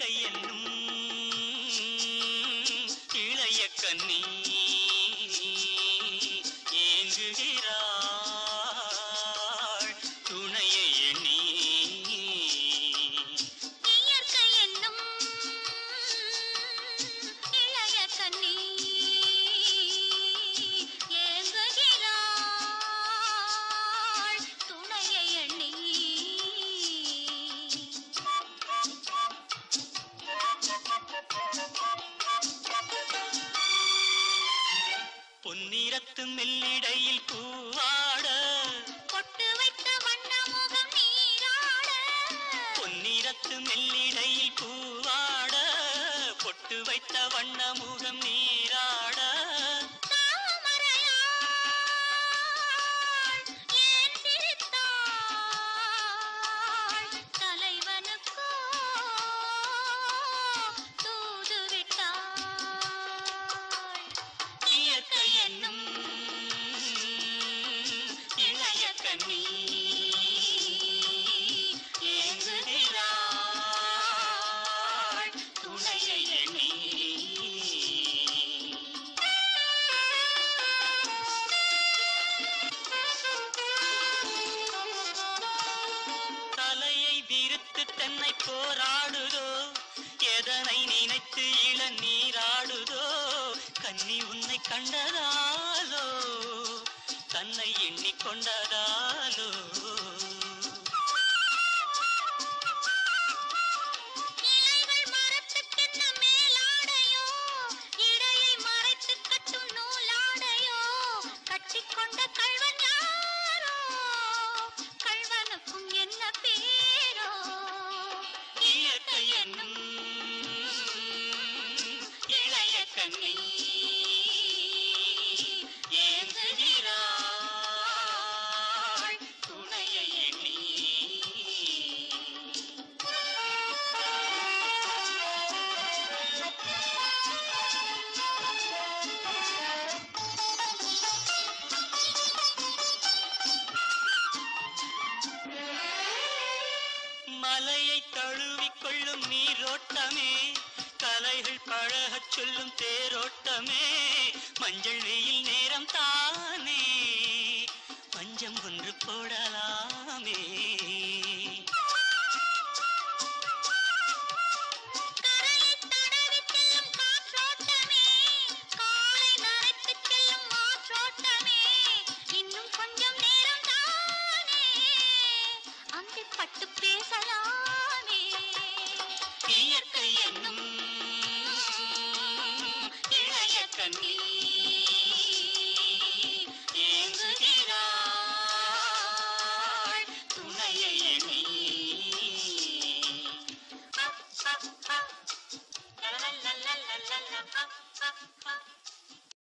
இயற்கை என்னும் இளைய கண்ணி ஏங்குகிறாள் துணையை எண்ணி இயற்கை என்னும் இளைய கன்னி ஏங்குகிறாள் துணையை எண்ணி பொன்னிறத்து மெல்லிடையில் பூவாட பொட்டு வைத்த வண்ண முகம் நீராட பொன்னிறத்து மெல்லிடையில் பூவாட பொட்டு வைத்த வண்ண முகம் நீராட தாமரையாள் ஏன் சிரித்தாள்? தலைவனுக்கோ தூது விட்டாள். இயற்கை என்னும் இளைய கண்ணி ஏங்குகிறாள் துணையை எண்ணி தலையை விரித்து தென்னை போராடுதோ எதனை நினைத்து இளநீராடுதோ கன்னி உன்னை கண்டதாலோ தன்னை எண்ணிக்கொண்டதாலோ இலைகள் மரத்துக்கென்ன மேலாடையோ? இடையை மறைத்துக் கட்டும் நூலாடையோ? கட்டிக்கொண்ட கள்வன் யாரோ? கள்வனுக்கும் என்ன பேரோ? இயற்கை என்னும் இளைய கண்ணி ஏங்குகிறாள் துணையை எண்ணி மலையை தழுவிக் கொள்ளும் நீரோட்டமே கலைகள் பழகச் சொல்லும் தேரோட்டமே மஞ்சள் வெயில் நேரம் தானே பஞ்சம் ஒன்று போடலாமே